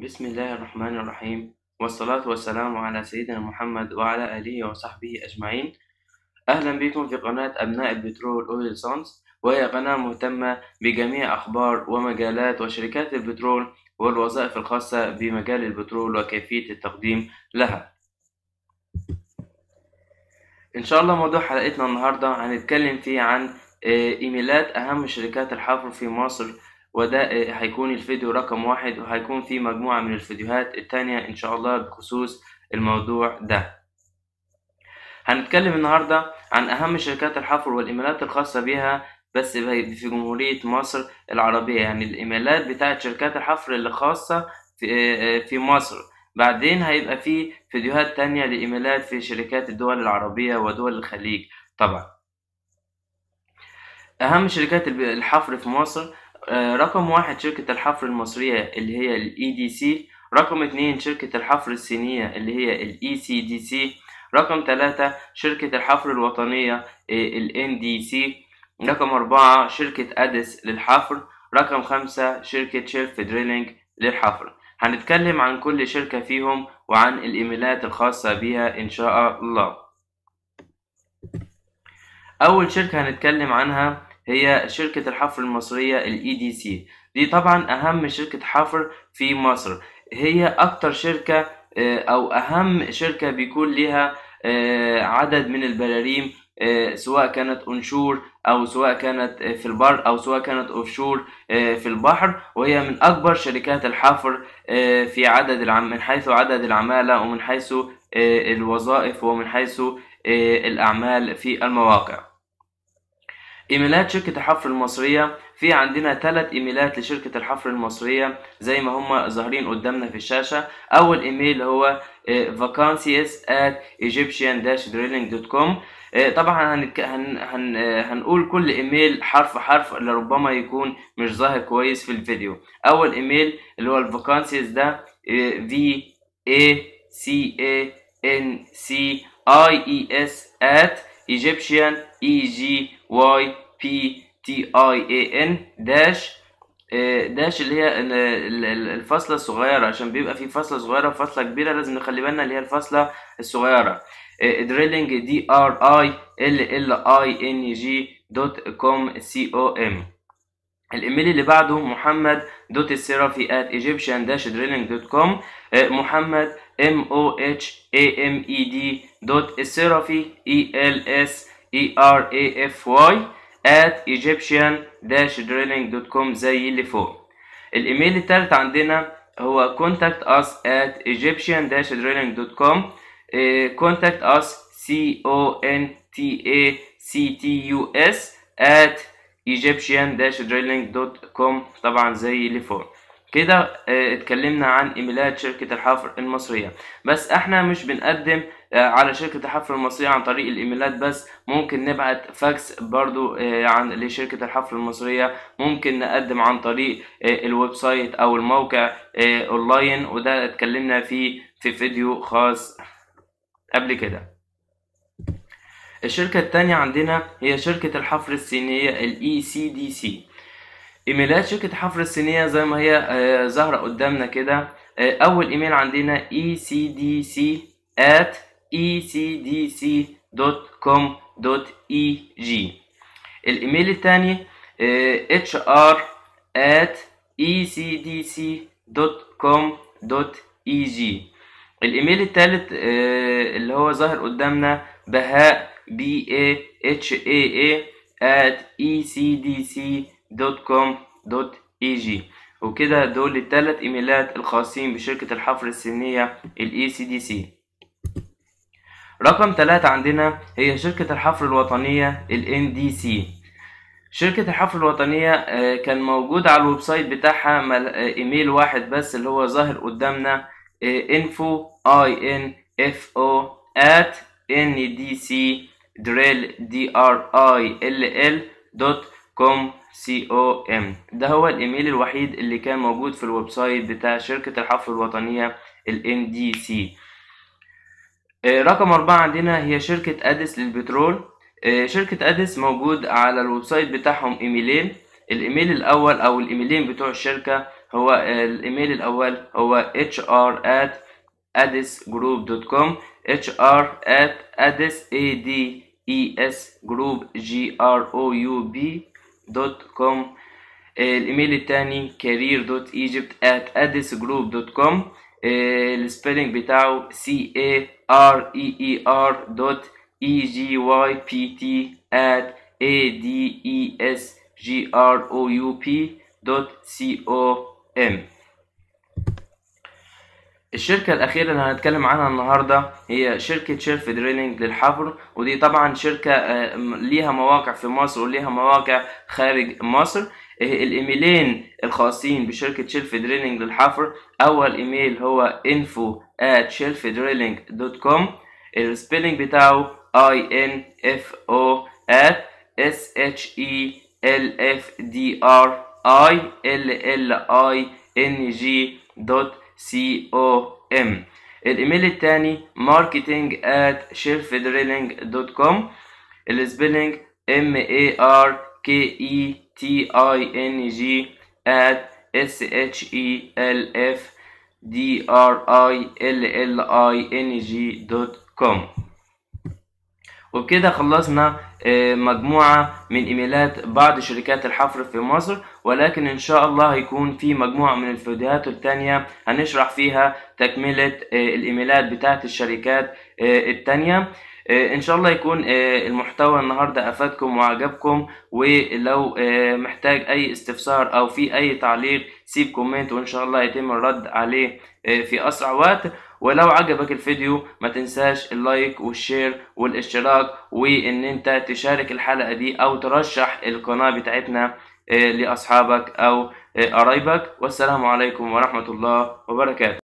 بسم الله الرحمن الرحيم والصلاة والسلام على سيدنا محمد وعلى آله وصحبه أجمعين أهلا بكم في قناة أبناء البترول أويل سونز وهي قناة مهتمة بجميع أخبار ومجالات وشركات البترول والوظائف الخاصة بمجال البترول وكيفية التقديم لها إن شاء الله موضوع حلقتنا النهاردة هنتكلم فيه عن آه، إيميلات أهم شركات الحفر في مصر وده آه، هيكون الفيديو رقم واحد وهيكون فيه مجموعة من الفيديوهات التانية إن شاء الله بخصوص الموضوع ده هنتكلم النهاردة عن أهم شركات الحفر والإيميلات الخاصة بها بس في جمهورية مصر العربية يعني الإيميلات بتاعت شركات الحفر اللي خاصة في, آه، في مصر بعدين هيبقى في فيديوهات تانية لإيميلات في شركات الدول العربية ودول الخليج طبعا أهم شركات الب- الحفر في مصر آه، رقم واحد شركة الحفر المصرية اللي هي ال EDC رقم اتنين شركة الحفر الصينية اللي هي ال ECDC رقم تلاتة شركة الحفر الوطنية آه، ال NDC رقم أربعة شركة أديس للحفر رقم خمسة شركة شيلف دريلينج للحفر هنتكلم عن كل شركة فيهم وعن الإيميلات الخاصة بيها إن شاء الله أول شركة هنتكلم عنها هي شركة الحفر المصرية ال EDC دي طبعا أهم شركة حفر في مصر هي أكتر شركة آه، أو أهم شركة بيكون ليها آه، عدد من البلاريم آه، سواء كانت أنشور أو سواء كانت آه، في البر أو سواء كانت أوفشور آه، في البحر وهي من أكبر شركات الحفر آه، في عدد العم من حيث عدد العمالة ومن حيث آه، الوظائف ومن حيث آه، الأعمال في المواقع ايميلات شركة الحفر المصرية في عندنا ثلاث ايميلات لشركة الحفر المصرية زي ما هم ظاهرين قدامنا في الشاشة اول ايميل هو آه، vacancies at egyptian-drilling.com آه، طبعا هنك... هن... هن... آه، هنقول كل ايميل حرف حرف لربما يكون مش ظاهر كويس في الفيديو اول ايميل اللي هو الفاكانسيز ده آه، v a c a n c i e s at Egyptian E G Y P T I A N داش آه، داش اللي هي ال- ال- ال- الفاصلة الصغيرة عشان بيبقى في فاصلة صغيرة وفاصلة كبيرة لازم نخلي بالنا اللي هي الفاصلة الصغيرة دريلينج دي ار اي ال ال اي ان جي دوت كوم سي او ام الايميل اللي بعده محمد دوت السيرافي at egyptian dash drilling دوت كوم محمد m o h a m e d دوت السيرافي e l s e r a f y at egyptian dash drilling دوت كوم زي اللي فوق الايميل التالت عندنا هو contact us at egyptian dash drilling دوت كوم contact us c o n t a c t u s at egyptian-drilling.com طبعا زي اللي فوق كده آه، اتكلمنا عن ايميلات شركة الحفر المصرية بس احنا مش بنقدم آه، على شركة الحفر المصرية عن طريق الايميلات بس ممكن نبعت فاكس برضو آه، عن لشركة الحفر المصرية ممكن نقدم عن طريق آه، الويب سايت او الموقع آه، اونلاين وده اتكلمنا فيه في فيديو خاص قبل كده الشركة التانية عندنا هي شركة الحفر الصينية ال ECDC ايميلات شركة الحفر الصينية زي ما هي آه، ظاهرة قدامنا كده آه، أول ايميل عندنا ecdc at ecdc.com.eg الايميل التاني آه، hr at ecdc.com.eg الايميل التالت آه، اللي هو ظاهر قدامنا بهاء b a h a a at ecdc.com.eg وكده دول التلات ايميلات الخاصين بشركة الحفر الصينية ال ECDC رقم ثلاثة عندنا هي شركة الحفر الوطنية ال NDC شركة الحفر الوطنية آه، كان موجود على الويب سايت بتاعها مل- آه، ايميل واحد بس اللي هو ظاهر قدامنا info i n f o at ndc drill d r i l l dot com c o m ده هو الايميل الوحيد اللي كان موجود في الويب سايت بتاع شركة الحفر الوطنية ال NDC آه، رقم أربعة عندنا هي شركة أديس للبترول آه، شركة أديس موجود على الويب سايت بتاعهم إيميلين الايميل الاول او الايميلين بتوع الشركه هو الايميل الاول هو hr at adisgroup.com hr at adis a d e s group g r o u b دوت كوم الايميل التاني career.egypt at addisgroup.com السبيلنج بتاعه c a r e e r dot e g y p t at a d e s g r o u p dot c o m الشركة الأخيرة اللي هنتكلم عنها النهاردة هي شركة شيرف دريلينج للحفر ودي طبعا شركة آه، ليها مواقع في مصر وليها مواقع خارج مصر آه، الإيميلين الخاصين بشركة شيلف دريلينج للحفر أول إيميل هو info at shelfdrilling.com السبيلنج بتاعه I N F O at S H E L F D R I L L I N G dot C O M الايميل التاني marketing at shelfdrilling.com السبيلنج M A R K E T I N G at S H E L F D R I L L I N G dot com وبكده خلصنا آه، مجموعة من إيميلات بعض شركات الحفر في مصر ولكن إن شاء الله هيكون في مجموعة من الفيديوهات التانية هنشرح فيها تكملة آه، الإيميلات بتاعت الشركات آه، التانية آه، إن شاء الله يكون آه، المحتوى النهاردة أفادكم وعجبكم ولو آه، محتاج أي استفسار أو في أي تعليق سيب كومنت وإن شاء الله يتم الرد عليه آه، في أسرع وقت ولو عجبك الفيديو ما تنساش اللايك والشير والاشتراك وان انت تشارك الحلقة دي او ترشح القناة بتاعتنا آه، لاصحابك او آه، قرايبك والسلام عليكم ورحمة الله وبركاته